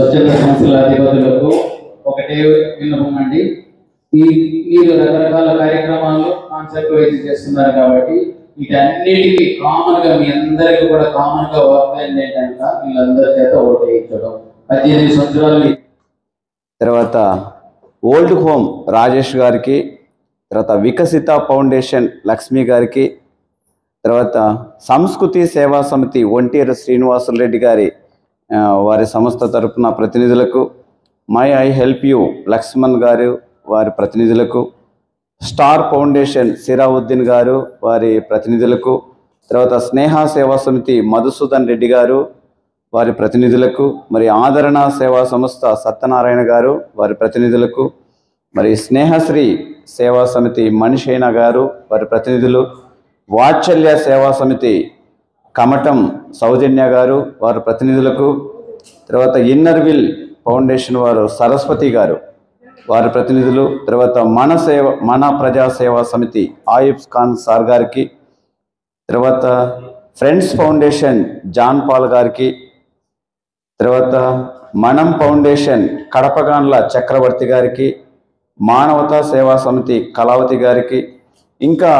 స్వచ్ఛంద సంస్థల అధిపతులకు ఒకటే విన్నపం అండి ఈ మీరు రకరకాల కార్యక్రమాలు కాన్సెప్ట్ వైజ్ చేస్తున్నారు కాబట్టి వీటన్నిటికీ కామన్ గా మీ అందరికీ కూడా కామన్ గా వర్క్ అయింది ఏంటంటే వీళ్ళందరి చేత ఓటు వేయించడం పద్దెనిమిది సంవత్సరాలు తర్వాత ఓల్డ్ హోమ్ రాజేష్ గారికి తర్వాత వికసిత ఫౌండేషన్ లక్ష్మి గారికి తర్వాత సంస్కృతి సేవా సమితి ఒంటేరు శ్రీనివాసులు రెడ్డి గారి ఆ, వారి సంస్థ తరపున ప్రతినిధులకు may I help you Lakshman garu వారి ప్రతినిధులకు స్టార్ ఫౌండేషన్ సిరావుద్దీన్ గారు వారి ప్రతినిధులకు తర్వాత స్నేహ సేవా సమితి మధుసూదన్ రెడ్డి గారు వారి ప్రతినిధులకు మరి ఆదరణ సేవా సంస్థ సత్యనారాయణ గారు వారి ప్రతినిధులకు మరి స్నేహశ్రీ సేవా సమితి మణిషైన గారు వారి ప్రతినిధులు వాత్సల్య సేవా సమితి కమటం సౌజన్య గారు వారి ప్రతినిధులకు తర్వాత ఇన్నర్విల్ ఫౌండేషన్ వారు సరస్వతి గారు వారి ప్రతినిధులు తర్వాత మన సేవ మన ప్రజా సేవా సమితి ఆయుబ్ ఖాన్ సార్ గారికి తర్వాత ఫ్రెండ్స్ ఫౌండేషన్ జాన్ పాల్ గారికి తర్వాత మనం ఫౌండేషన్ కడపగాన్ల చక్రవర్తి గారికి మానవతా సేవా సమితి కళావతి గారికి ఇంకా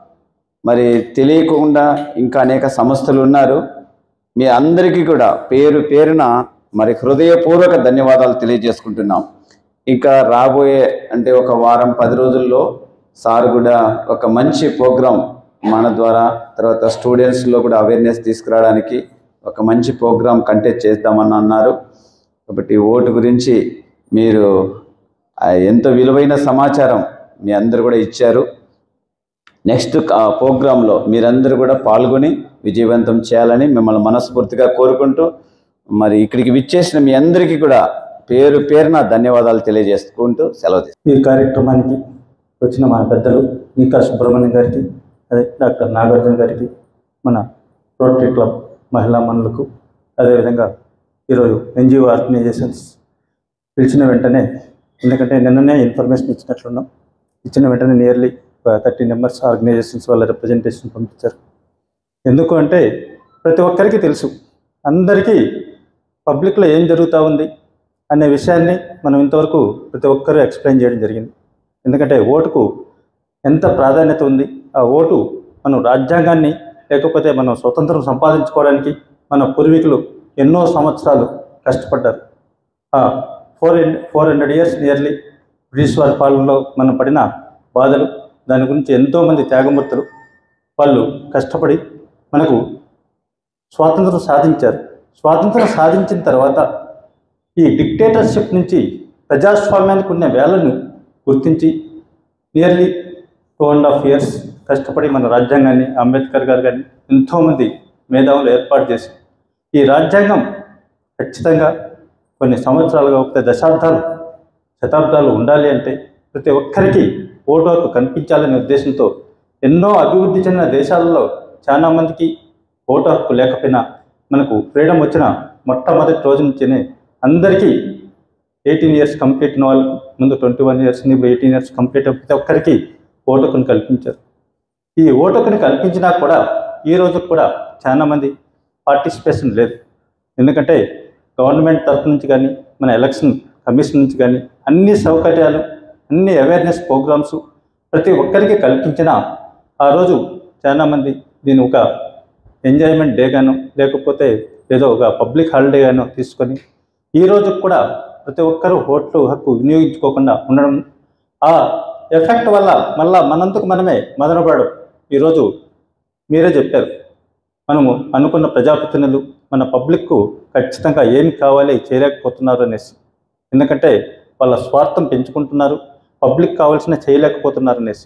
మరి తెలియకుండా ఇంకా అనేక సంస్థలు ఉన్నారు మీ అందరికీ కూడా పేరు పేరున మరి హృదయపూర్వక ధన్యవాదాలు తెలియజేసుకుంటున్నాం ఇంకా రాబోయే అంటే ఒక వారం పది రోజుల్లో సార్ కూడా ఒక మంచి ప్రోగ్రాం మన ద్వారా తర్వాత స్టూడెంట్స్లో కూడా అవేర్నెస్ తీసుకురావడానికి ఒక మంచి ప్రోగ్రాం కంటెక్ట్ చేద్దామని అన్నారు కాబట్టి ఓటు గురించి మీరు ఆ ఎంతో విలువైన సమాచారం మీ అందరు కూడా ఇచ్చారు నెక్స్ట్ ప్రోగ్రాంలో మీరందరూ కూడా పాల్గొని విజయవంతం చేయాలని మిమ్మల్ని మనస్ఫూర్తిగా కోరుకుంటూ మరి ఇక్కడికి విచ్చేసిన మీ అందరికీ కూడా పేరు పేరున ధన్యవాదాలు తెలియజేసుకుంటూ సెలవు తీసుకుంటాను. ఈ కార్యక్రమానికి వచ్చిన మన పెద్దలు ఇంకా సుబ్రహ్మణ్యం గారికి అదే డాక్టర్ నాగార్జున గారికి మన రోటరీ క్లబ్ మహిళా మనులకు అదేవిధంగా ఈరోజు ఎన్జిఓ ఆర్గనైజేషన్స్ పిలిచిన వెంటనే ఎందుకంటే నిన్ననే ఇన్ఫర్మేషన్ ఇచ్చినట్లున్నాం ఇచ్చిన వెంటనే నియర్లీ థర్టీ మెంబర్స్ ఆర్గనైజేషన్స్ వాళ్ళ రిప్రజెంటేషన్ పంపించారు ఎందుకు అంటే ప్రతి ఒక్కరికి తెలుసు అందరికీ పబ్లిక్లో ఏం జరుగుతూ ఉంది అనే విషయాన్ని మనం ఇంతవరకు ప్రతి ఒక్కరూ ఎక్స్ప్లెయిన్ చేయడం జరిగింది ఎందుకంటే ఓటుకు ఎంత ప్రాధాన్యత ఉంది ఆ ఓటు మనం రాజ్యాంగాన్ని లేకపోతే మనం స్వతంత్రం సంపాదించుకోవడానికి మన పూర్వీకులు ఎన్నో సంవత్సరాలు కష్టపడ్డారు four four hundred years nearly British వారి పాలనలో మనం పడిన బాధలు దాని గురించి ఎంతోమంది త్యాగమూర్తులు వాళ్ళు కష్టపడి మనకు స్వాతంత్రం సాధించారు స్వాతంత్రం సాధించిన తర్వాత ఈ డిక్టేటర్షిప్ నుంచి ప్రజాస్వామ్యానికి ఉన్న వేళను గుర్తించి nearly two and half years కష్టపడి మన రాజ్యాంగాన్ని అంబేద్కర్ గారు కానీ ఎంతోమంది మేధావులు ఏర్పాటు చేసి ఈ రాజ్యాంగం ఖచ్చితంగా కొన్ని సంవత్సరాలుగా ఒక దశాబ్దాలు శతాబ్దాలు ఉండాలి అంటే ప్రతి ఒక్కరికి ఓటు హక్కు కనిపించాలనే ఉద్దేశంతో ఎన్నో అభివృద్ధి చెందిన దేశాలలో చాలా మందికి ఓటు హక్కు లేకపోయినా మనకు ఫ్రీడమ్ వచ్చిన మొట్టమొదటి రోజు నుంచినే అందరికీ ఎయిటీన్ ఇయర్స్ కంప్లీట్ అయిన వాళ్ళకు ముందు ట్వంటీ వన్ ఇయర్స్ ఇప్పుడు ఎయిటీన్ ఇయర్స్ కంప్లీట్ అయిన ప్రతి ఒక్కరికి ఓటు హక్కును కల్పించారు ఈ ఓటు హక్కుని కల్పించినా కూడా ఈ రోజు కూడా చాలా మంది పార్టిసిపేషన్ లేదు ఎందుకంటే గవర్నమెంట్ తరఫు నుంచి కానీ మన ఎలక్షన్ కమిషన్ నుంచి కానీ అన్ని సౌకర్యాలు అన్ని అవేర్నెస్ ప్రోగ్రామ్స్ ప్రతి ఒక్కరికి కల్పించిన ఆ రోజు చాలామంది దీని ఒక ఎంజాయ్మెంట్ డే గాను లేకపోతే ఏదో ఒక పబ్లిక్ హాలిడే గాను తీసుకొని ఈ రోజు కూడా ప్రతి ఒక్కరూ ఓట్లు హక్కు వినియోగించుకోకుండా ఉండడం ఆ ఎఫెక్ట్ వల్ల మళ్ళా మనందుకు మనమే మదనపడడం ఈరోజు మీరే చెప్పారు మనము అనుకున్న ప్రజాప్రతినిధులు మన పబ్లిక్కు ఖచ్చితంగా ఏమి కావాలి చేయలేకపోతున్నారు అనేసి ఎందుకంటే వాళ్ళ స్వార్థం పెంచుకుంటున్నారు పబ్లిక్ కావాల్సిన చేయలేకపోతున్నారు అనేసి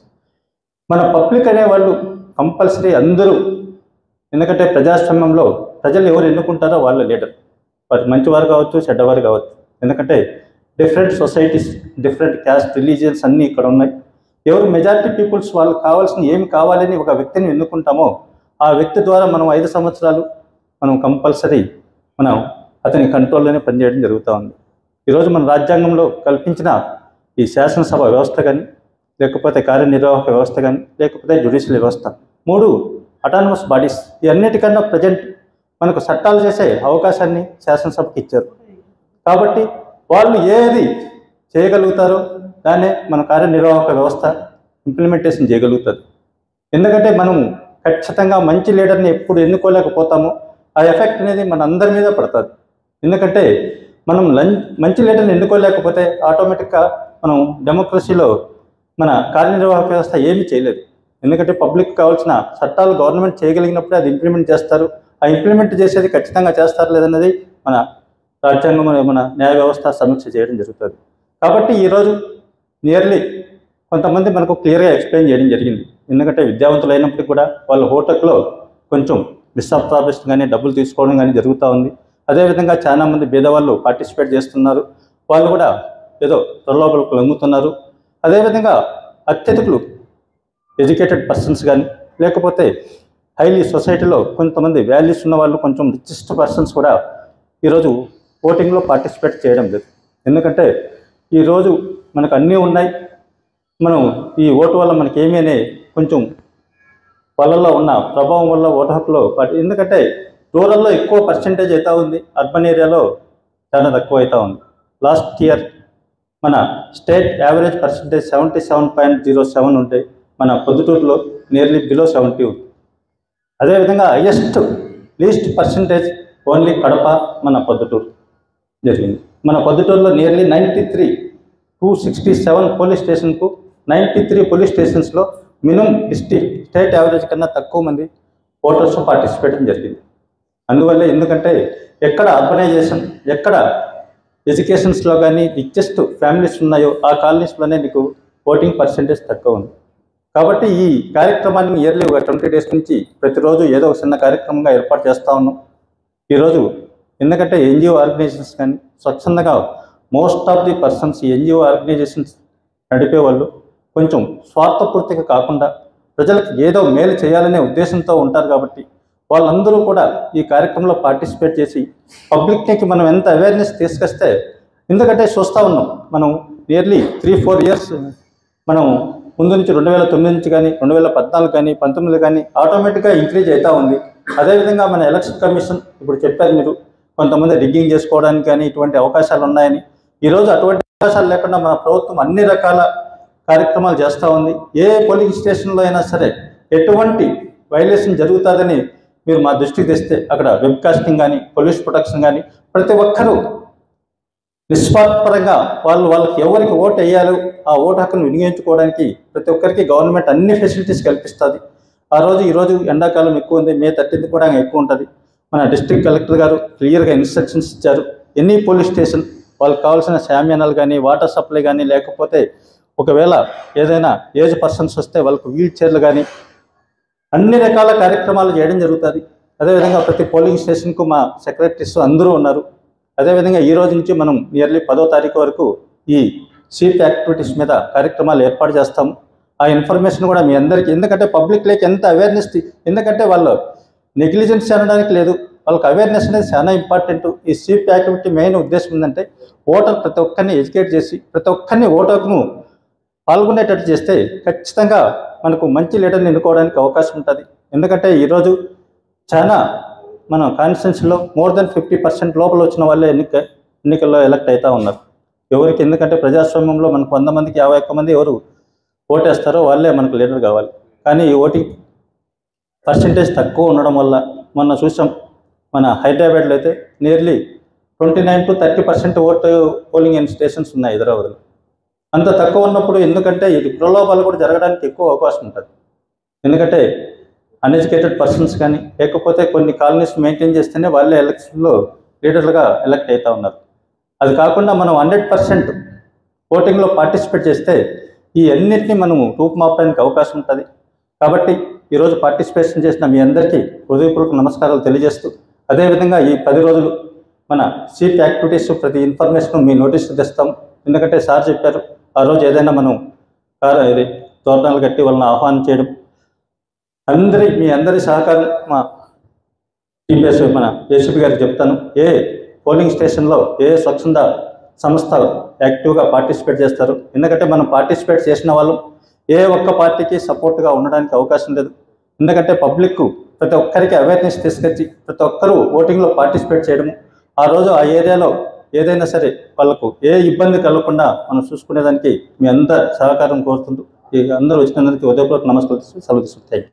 మన పబ్లిక్ అనే వాళ్ళు కంపల్సరీ అందరూ ఎందుకంటే ప్రజాస్వామ్యంలో ప్రజలు ఎవరు ఎన్నుకుంటారో వాళ్ళ లీడర్ వారు మంచివారు కావచ్చు చెడ్డవారు కావచ్చు ఎందుకంటే different societies different caste religions అన్నీ ఇక్కడ ఉన్నాయి ఎవరు మెజారిటీ పీపుల్స్ వాళ్ళకి కావాల్సిన ఏమి కావాలని ఒక వ్యక్తిని ఎన్నుకుంటామో ఆ వ్యక్తి ద్వారా మనం ఐదు సంవత్సరాలు మనం కంపల్సరీ మనం అతని కంట్రోల్లోనే పనిచేయడం జరుగుతూ ఉంది ఈరోజు మన రాజ్యాంగంలో కల్పించిన ఈ శాసనసభ వ్యవస్థ కానీ లేకపోతే కార్యనిర్వాహక వ్యవస్థ కానీ లేకపోతే జ్యుడిషియల్ వ్యవస్థ మూడు అటానమస్ బాడీస్ ఈ అన్నిటికన్నా ప్రజెంట్ మనకు చట్టాలు చేసే అవకాశాన్ని శాసనసభకి ఇచ్చారు కాబట్టి వాళ్ళు ఏది చేయగలుగుతారో దాన్నే మన కార్యనిర్వాహక వ్యవస్థ ఇంప్లిమెంటేషన్ చేయగలుగుతుంది ఎందుకంటే మనం ఖచ్చితంగా మంచి లీడర్ని ఎప్పుడు ఎన్నుకోలేకపోతామో ఆ ఎఫెక్ట్ అనేది మన అందరి మీద పడుతుంది ఎందుకంటే మనం లం మంచి లీడర్ని ఎన్నుకోలేకపోతే ఆటోమేటిక్గా మనం డెమోక్రసీలో మన కార్యనిర్వాహక వ్యవస్థ ఏమీ చేయలేదు ఎందుకంటే పబ్లిక్ కావాల్సిన చట్టాలు గవర్నమెంట్ చేయగలిగినప్పుడే అది ఇంప్లిమెంట్ చేస్తారు ఆ ఇంప్లిమెంట్ చేసేది ఖచ్చితంగా చేస్తారు లేదన్నది మన రాజ్యాంగం మన న్యాయ వ్యవస్థ సమీక్ష చేయడం జరుగుతుంది కాబట్టి ఈరోజు నియర్లీ కొంతమంది మనకు క్లియర్గా ఎక్స్ప్లెయిన్ చేయడం జరిగింది ఎందుకంటే విద్యావంతులు అయినప్పటికీ కూడా వాళ్ళ హోటల్లో కొంచెం మిస్అబ్జార్బేషన్ కానీ డబ్బులు తీసుకోవడం కానీ జరుగుతూ ఉంది అదేవిధంగా చాలా మంది పేదవాళ్ళు పార్టిసిపేట్ చేస్తున్నారు వాళ్ళు కూడా ఏదో ప్రలోభలకు లొంగుతున్నారు అదేవిధంగా అత్యధికులు ఎడ్యుకేటెడ్ పర్సన్స్ కానీ లేకపోతే హైలీ సొసైటీలో కొంతమంది వాల్యూస్ ఉన్న వాళ్ళు కొంచెం రిచెస్ట్ పర్సన్స్ కూడా ఈరోజు ఓటింగ్లో పార్టిసిపేట్ చేయడం లేదు ఎందుకంటే ఈరోజు మనకు అన్నీ ఉన్నాయి మనం ఈ ఓటు వల్ల మనకి ఏమీ అనే కొంచెం వాళ్ళల్లో ఉన్న ప్రభావం వల్ల ఓటు హక్కులో పార్టి ఎందుకంటే రూరల్లో ఎక్కువ పర్సెంటేజ్ అవుతా ఉంది అర్బన్ ఏరియాలో చాలా తక్కువ అవుతా ఉంది లాస్ట్ ఇయర్ మన state average percentage seventy seven point zero seven ఉంటే మన పొద్దుటూరులో నియర్లీ బిలో సెవెంటీ ఉంది అదేవిధంగా highest least percentage only Kadapa మన పొద్దుటూరు జరిగింది మన పొద్దుటూరులో nearly ninety three two sixty seven police స్టేషన్కు నైంటీ త్రీ పోలీస్ స్టేషన్స్లో మినిమం డిస్ట్రిక్ట్ స్టేట్ యావరేజ్ కన్నా తక్కువ మంది ఓటర్స్ పార్టిసిపేట్ జరిగింది అందువల్ల ఎందుకంటే ఎక్కడ అర్బనైజేషన్ ఎక్కడ ఎడ్యుకేషన్స్లో కానీ రిచెస్ట్ ఫ్యామిలీస్ ఉన్నాయో ఆ కాలనీస్లోనే నీకు ఓటింగ్ పర్సెంటేజ్ తక్కువ ఉంది కాబట్టి ఈ కార్యక్రమాన్ని ఇయర్లీ ఒక ట్వంటీ డేస్ నుంచి ప్రతిరోజు ఏదో ఒక చిన్న కార్యక్రమంగా ఏర్పాటు చేస్తూ ఉన్నాం ఈరోజు ఎందుకంటే ఎన్జిఓ ఆర్గనైజేషన్స్ కానీ స్వచ్ఛందంగా most of the persons NGO organizations నడిపే వాళ్ళు కొంచెం స్వార్థపూర్తిగా కాకుండా ప్రజలకు ఏదో మేలు చేయాలనే ఉద్దేశంతో ఉంటారు కాబట్టి వాళ్ళందరూ కూడా ఈ కార్యక్రమంలో పార్టిసిపేట్ చేసి పబ్లిక్కి మనం ఎంత అవేర్నెస్ తీసుకొస్తే ఎందుకంటే చూస్తూ ఉన్నాం మనం నియర్లీ త్రీ ఫోర్ ఇయర్స్ మనం ముందు నుంచి రెండు వేల తొమ్మిది నుంచి కానీ రెండు వేల పద్నాలుగు కానీ పంతొమ్మిది కానీ ఆటోమేటిక్గా ఇంక్రీజ్ అవుతూ ఉంది అదేవిధంగా మన ఎలక్షన్ కమిషన్ ఇప్పుడు చెప్పారు మీరు కొంతమంది రిగ్గింగ్ చేసుకోవడానికి కానీ ఇటువంటి అవకాశాలు ఉన్నాయని ఈరోజు అటువంటి అవకాశాలు లేకుండా మన ప్రభుత్వం అన్ని రకాల కార్యక్రమాలు చేస్తూ ఉంది ఏ పోలింగ్ స్టేషన్లో అయినా సరే ఎటువంటి వైలేషన్ జరుగుతుందని మీరు మా దృష్టికి తెస్తే అక్కడ వెబ్కాస్టింగ్ కానీ పోలీస్ ప్రొటెక్షన్ కానీ ప్రతి ఒక్కరూ నిస్వార్థపరంగా వాళ్ళు వాళ్ళకి ఎవరికి ఓటు వేయాలో ఆ ఓటు హక్కును వినియోగించుకోవడానికి ప్రతి ఒక్కరికి గవర్నమెంట్ అన్ని ఫెసిలిటీస్ కల్పిస్తుంది ఆ రోజు ఈరోజు ఎండాకాలం ఎక్కువ ఉంది మే థర్టీన్త్ కూడా ఎక్కువ ఉంటుంది మన డిస్ట్రిక్ట్ కలెక్టర్ గారు క్లియర్గా ఇన్స్ట్రక్షన్స్ ఇచ్చారు ఎనీ పోలీస్ స్టేషన్ వాళ్ళకి కావాల్సిన శామ్యానాలు కానీ వాటర్ సప్లై కానీ లేకపోతే ఒకవేళ ఏదైనా ఏజ్ పర్సన్స్ వస్తే వాళ్ళకు వీల్ చైర్లు కానీ అన్ని రకాల కార్యక్రమాలు చేయడం జరుగుతుంది అదేవిధంగా ప్రతి పోలింగ్ స్టేషన్కు మా సెక్రటరీస్ అందరూ ఉన్నారు అదేవిధంగా ఈ రోజు నుంచి మనం నియర్లీ పదో తారీఖు వరకు ఈ సీట్ యాక్టివిటీస్ మీద కార్యక్రమాలు ఏర్పాటు చేస్తాం ఆ ఇన్ఫర్మేషన్ కూడా మీ అందరికీ ఎందుకంటే పబ్లిక్లోకి ఎంత అవేర్నెస్ ఎందుకంటే వాళ్ళు నెగ్లిజెన్స్ అనడానికి లేదు వాళ్ళకి అవేర్నెస్ అనేది చాలా ఇంపార్టెంట్ ఈ సీప్ యాక్టివిటీ మెయిన్ ఉద్దేశం ఏంటంటే ఓటర్ ప్రతి ఒక్కరిని ఎడ్యుకేట్ చేసి ప్రతి ఒక్కరిని ఓటర్ను పాల్గొనేటట్టు చేస్తే ఖచ్చితంగా మనకు మంచి లీడర్ని ఎన్నుకోవడానికి అవకాశం ఉంటుంది ఎందుకంటే ఈరోజు చాలా మన కాన్స్టిట్యున్సీలో మోర్ దెన్ ఫిఫ్టీ పర్సెంట్ లోపల వచ్చిన వాళ్ళే ఎన్నిక ఎన్నికల్లో ఎలక్ట్ అవుతూ ఉన్నారు ఎవరికి ఎందుకంటే ప్రజాస్వామ్యంలో మనకు వంద మందికి యాభై ఒక్క మంది ఎవరు ఓటేస్తారో వాళ్ళే మనకు లీడర్ కావాలి కానీ ఈ ఓటింగ్ పర్సంటేజ్ తక్కువ ఉండడం వల్ల మొన్న చూసాం మన హైదరాబాద్లో అయితే nearly twenty nine to thirty percent vote polling stations ఉన్నాయి హైదరాబాద్లో అంత తక్కువ ఉన్నప్పుడు ఎందుకంటే ఇది ప్రలోభాలు కూడా జరగడానికి ఎక్కువ అవకాశం ఉంటుంది ఎందుకంటే అన్ఎడ్యుకేటెడ్ పర్సన్స్ కానీ లేకపోతే కొన్ని కాలనీస్ మెయింటైన్ చేస్తేనే వాళ్ళే ఎలక్షన్లో లీడర్లుగా ఎలక్ట్ అవుతూ ఉన్నారు అది కాకుండా మనం హండ్రెడ్ పర్సెంట్ ఓటింగ్లో పార్టిసిపేట్ చేస్తే ఈ అన్నిటినీ మనము రూపుమాపడానికి అవకాశం ఉంటుంది కాబట్టి ఈరోజు పార్టిసిపేషన్ చేసిన మీ అందరికీ హృదయపూర్వక నమస్కారాలు తెలియజేస్తూ అదేవిధంగా ఈ పది రోజులు మన సీట్ యాక్టివిటీస్ ప్రతి ఇన్ఫర్మేషన్ మీ నోటీస్ తెస్తాం ఎందుకంటే సార్ చెప్పారు ఆ రోజు ఏదైనా మనం కార ఇది తోరణాలు కట్టి వాళ్ళని ఆహ్వానం చేయడం అందరి మీ అందరి సహకారం మా టీపీఎస్ మన జేసీపీ గారికి చెప్తాను ఏ పోలింగ్ స్టేషన్లో ఏ స్వచ్ఛంద సంస్థ యాక్టివ్గా పార్టిసిపేట్ చేస్తారు ఎందుకంటే మనం పార్టిసిపేట్ చేసిన వాళ్ళు ఏ ఒక్క పార్టీకి సపోర్ట్గా ఉండడానికి అవకాశం లేదు ఎందుకంటే పబ్లిక్ ప్రతి ఒక్కరికి అవేర్నెస్ తీసుకొచ్చి ప్రతి ఒక్కరూ ఓటింగ్లో పార్టిసిపేట్ చేయడము ఆ రోజు ఆ ఏరియాలో ఏదైనా సరే వాళ్ళకు ఏ ఇబ్బంది కలగకుండా మనం చూసుకునేదానికి మీ అందరి సహకారం కోరుతుంటూ ఈ అందరూ వచ్చినందుకు ఉదయపూర్వక నమస్కారం సెలవు తీసుకుంటాయి